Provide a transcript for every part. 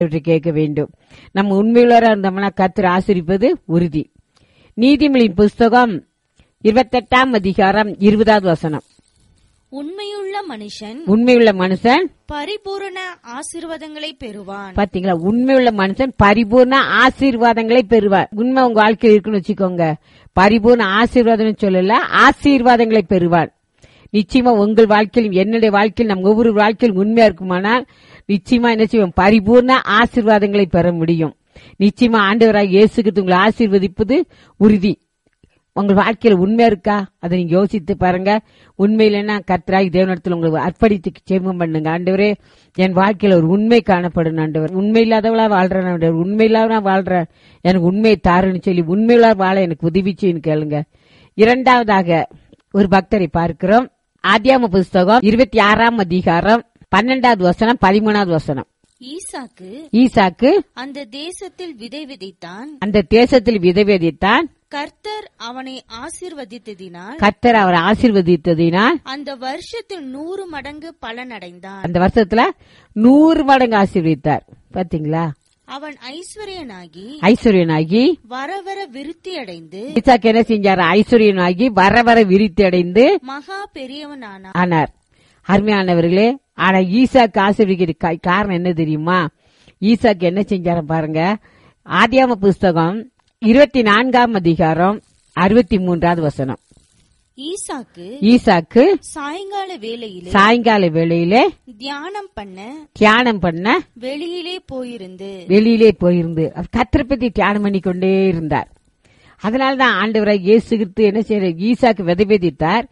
இவற்றை கேட்க வேண்டும் நம்ம உண்மையுள்ளவராக இருந்தோம்னா கர்த்தர் ஆசிரிப்பது உறுதி நீதிமொழியின் புஸ்தகம் இருபத்தெட்டாம் அதிகாரம் இருபதாவது வசனம் உண்மையுள்ள மனுஷன் உண்மையுள்ள மனுஷன் பரிபூரண ஆசீர்வாதங்களை பெறுவான் பாத்தீங்களா உண்மையுள்ள மனுஷன் பரிபூர்ண ஆசீர்வாதங்களை பெறுவார் உண்மை உங்க வாழ்க்கையில் இருக்குன்னு வச்சுக்கோங்க பரிபூர்ண ஆசீர்வாதம் சொல்லல ஆசீர்வாதங்களை பெறுவார் நிச்சயமா உங்கள் வாழ்க்கையிலும் என்னுடைய வாழ்க்கையில் நம் ஒவ்வொரு வாழ்க்கையில் உண்மையா இருக்குமானால் நிச்சயமா என்ன செய்வோம் பரிபூர்ண ஆசீர்வாதங்களை பெற முடியும் நிச்சயமா ஆண்டவராக இயேசுக்கு உங்களை ஆசீர்வதிப்பது உறுதி உங்கள் வாழ்க்கையில உண்மை இருக்கா அதை நீங்க யோசித்து பாருங்க உண்மையிலன்னா கர்த்தராகி தேவனிடத்தில் உங்களுக்கு அர்ப்பணித்து ஜெபம் பண்ணுங்க ஆண்டவரே என் வாழ்க்கையில ஒரு உண்மை காணப்படும் ஆண்டவர் உண்மை இல்லாதவளா வாழ்றேன் ஆண்டவர் உண்மை இல்லாதவனா வாழ்றேன் எனக்கு உண்மை தாருன்னு சொல்லி உண்மையில்லா வாழ எனக்கு உதவிச்சுன்னு கேளுங்க இரண்டாவதாக ஒரு பக்தரை பார்க்கிறோம் ஆதியாம புஸ்தகம் இருபத்தி ஆறாம் அதிகாரம் பன்னெண்டாவது வசனம் பதிமூணாவது வசனம் ஈசாக்கு ஈசாக்கு அந்த தேசத்தில் விதை விதைத்தான் அந்த தேசத்தில் விதவேதித்தான் கர்த்தர் அவனை ஆசீர்வதித்ததினால் கர்த்தர் அவர் ஆசீர்வதித்ததினால் அந்த வருஷத்தில் நூறு மடங்கு பலனடைந்தான் அந்த வருஷத்துல நூறு மடங்கு ஆசீர்வதித்தார் பாத்தீங்களா அவன் ஐஸ்வர்யனாகி ஐஸ்வர்யனாகி வர வர விருத்தி அடைந்து ஈசாக்கு என்ன செஞ்சார் ஐஸ்வர்யனாகி வர வர விரித்து அடைந்து மகா பெரியவனானான் ஆனார் அருமையானவர்களே ஆனா ஈசாக்கு ஆசீர்வதிக்கிற கா- காரணம் என்ன தெரியுமா ஈசாக்கு என்ன செஞ்சாரு பாருங்க ஆதியாம புஸ்தகம் இருபத்தி நான்காம் அதிகாரம் அறுபத்தி மூன்றாவது வசனம் ஈசாக்கு ஈசாக்கு சாயங்கால வேளையிலே சாயங்கால வேளையிலே தியானம் பண்ண தியானம் பண்ண வெளியிலே போயிருந்து வெளியிலே போயிருந்து அவர் கத்தரை பத்தி தியானம் பண்ணி கொண்டே இருந்தார் அதனாலதான் ஆண்டவராய் இயேசு கிறிஸ்து என்ன செய்யற ஈசாக்கு விதைவிதித்தார்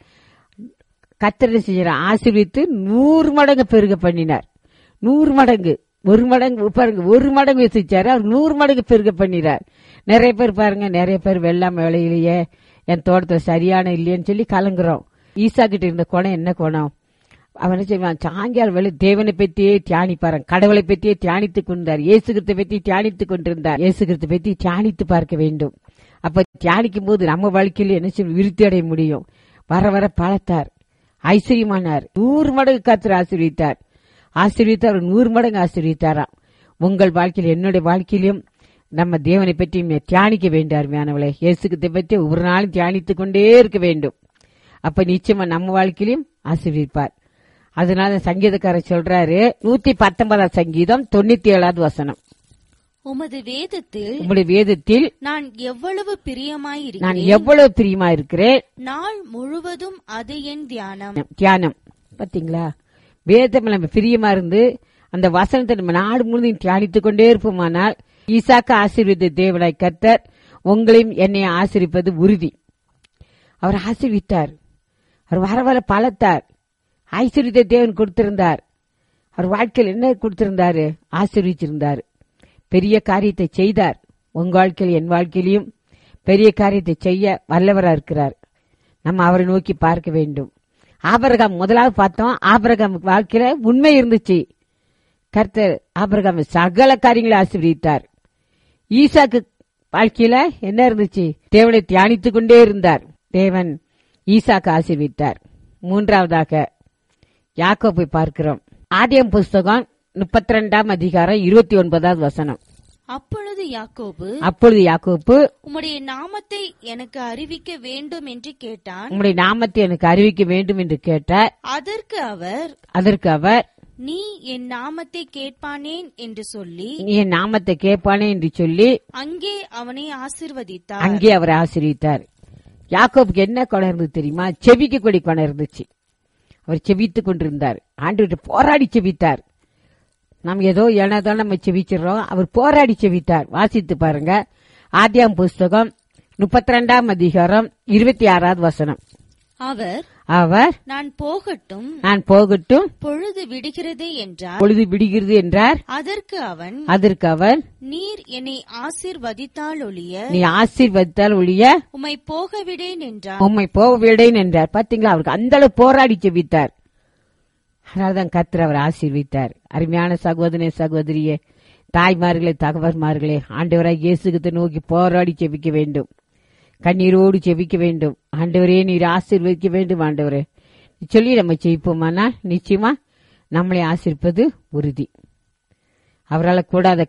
கத்தர் என்ன செய்யறார் ஆசீர்வித்து நூறு மடங்கு பெருக பண்ணினார் நூறு மடங்கு ஒரு மடங்கு பாருங்க ஒரு மடங்கு வசிச்சாரு அவர் நூறு மடங்கு பெருக பண்ணினார் நிறைய பேர் பாருங்க நிறைய பேர் வெள்ளாம வேலையிலேயே என் தோட்டத்துல சரியான இல்லையேன்னு சொல்லி கலங்குறோம் ஈசா கிட்ட இருந்த குணம் என்ன குணம் அவன் என்ன செய்வான் சாயங்காலம் வேலை தேவனை பற்றியே தியானிப்பாரான் கடவுளை பற்றியே தியானித்துக் கொண்டார் இயேசு கிறிஸ்தை பற்றி தியானித்துக் கொண்டிருந்தார் இயேசு கிறிஸ்தை பற்றி தியானித்து பார்க்க வேண்டும் அப்ப தியானிக்கும் போது நம்ம வாழ்க்கையில என்ன செய்யும் விருத்தி அடைய முடியும் வர வர பழத்தார் ஐஸ்வர்யமானார் நூறு மடங்கு காத்திர ஆசீர்வித்தார் ஆசீர்வித்தார் அவர் நூறு மடங்கு ஆசீர்வித்தாராம் உங்கள் வாழ்க்கையில் என்னுடைய வாழ்க்கையிலும் நம்ம தேவனை பற்றி தியானிக்க வேண்டும் அருமையானவளே இயேசுக்கத்தை பற்றி ஒவ்வொரு நாளும் தியானித்துக் கொண்டே இருக்க வேண்டும் அப்ப நிச்சயமா நம்ம வாழ்க்கையிலும் ஆசீர்விப்பார் அதனால சங்கீதக்காரர் சொல்றாரு நூத்தி பத்தொன்பதாம் சங்கீதம் தொண்ணூத்தி ஏழாவது வசனம் உமது வேதத்தில் உங்களுடைய வேதத்தில் நான் எவ்வளவு நான் பிரியமாயிருக்கிறேன் எவ்வளவு பிரியமா இருக்கிறேன் நாள் முழுவதும் அது என் தியானம் தியானம் பாத்தீங்களா வேதம் நம்ம பிரியமா இருந்து அந்த வசனத்தை நம்ம நாடு முழுதும் தியானித்துக் கொண்டே இருப்போமானால் ஈசாக்கு ஆசீர்வித்த தேவனாய் கர்த்தர் உங்களையும் என்னை ஆசீர்விப்பது உறுதி அவர் ஆசீர்வித்தார் அவர் வர வர பலத்தார் ஐஸ்வர்யத்தை தேவன் கொடுத்திருந்தார் அவர் வாழ்க்கையில் என்ன கொடுத்திருந்தாரு ஆசீர்விச்சிருந்தார் பெரிய காரியத்தை செய்தார் உங்க வாழ்க்கையில் என் வாழ்க்கையிலும் பெரிய காரியத்தை செய்ய வல்லவரா இருக்கிறார் நம்ம அவரை நோக்கி பார்க்க வேண்டும் ஆபரகாம் முதலாவது பார்த்தோம் ஆபரகாம் வாழ்க்கையில உண்மை இருந்துச்சு கர்த்தர் ஆபரகாம் சகல காரியங்களை ஆசீர்வதித்தார் ஈசாக்கு வாழ்க்கையில என்ன இருந்துச்சு தேவனை தியானித்துக் கொண்டே இருந்தார் தேவன் ஈசாக்கு ஆசீர்வித்தார் மூன்றாவதாக யாக்கோப்பை பார்க்கிறோம் ஆதியம் புஸ்தகம் முப்பத்தி ரெண்டாம் அதிகாரம் இருபத்தி ஒன்பதாவது வசனம் அப்பொழுது யாக்கோபு அப்பொழுது யாக்கோப்பு உம்முடைய நாமத்தை எனக்கு அறிவிக்க வேண்டும் என்று கேட்டான் உம்முடைய நாமத்தை எனக்கு அறிவிக்க வேண்டும் என்று கேட்டார் அதற்கு அவர் அதற்கு அவர் நீ என் நாமத்தை கேட்பானேன் என்று சொல்லி நீ என் நாமத்தை கேட்பானே என்று சொல்லி அங்கே அவனை ஆசிர்வதித்தார் அங்கே அவர் ஆசீர்வித்தார் யாக்கோபுக்கு என்ன குணம் இருந்தது தெரியுமா செவிக்க கொடி குணம் இருந்துச்சு அவர் செவித்துக் கொண்டிருந்தார் ஆண்டு போராடி செவித்தார் நாம் ஏதோ ஏனதோ நம்ம செவிச்சிடறோம் அவர் போராடி செவித்தார் வாசித்து பாருங்க ஆதியாம் புஸ்தகம் முப்பத்தி ரெண்டாம் அதிகாரம் இருபத்தி ஆறாவது வசனம் அவர் அவர் நான் போகட்டும் நான் போகட்டும் பொழுது விடுகிறது என்றார் பொழுது விடுகிறது என்றார் அதற்கு அவன் அதற்கு அவர் நீர் என்னை ஆசிர்வதித்தால் ஒழிய நீ ஆசீர்வதித்தால் ஒழிய உம்மை போக விடேன் என்றார் உம்மை போக விடேன் என்றார் பாத்தீங்களா அவருக்கு அந்த அளவு போராடி செவித்தார் அதனால்தான் கர்த்தர் அவர் ஆசீர்வித்தார் அருமையான சகோதரனே சகோதரியே தாய்மார்களே தகவல்மார்களே ஆண்டவராய் இயேசுகத்தை நோக்கி போராடி செபிக்க வேண்டும் கண்ணீரோடு செபிக்க வேண்டும் ஆண்டவரே நீர் ஆசீர்வதிக்க வேண்டும் ஆண்டவரே சொல்லி நம்ம ஜெயிப்போமானா நிச்சயமா நம்மளை ஆசிர்ப்பது உறுதி அவரால் கூடாத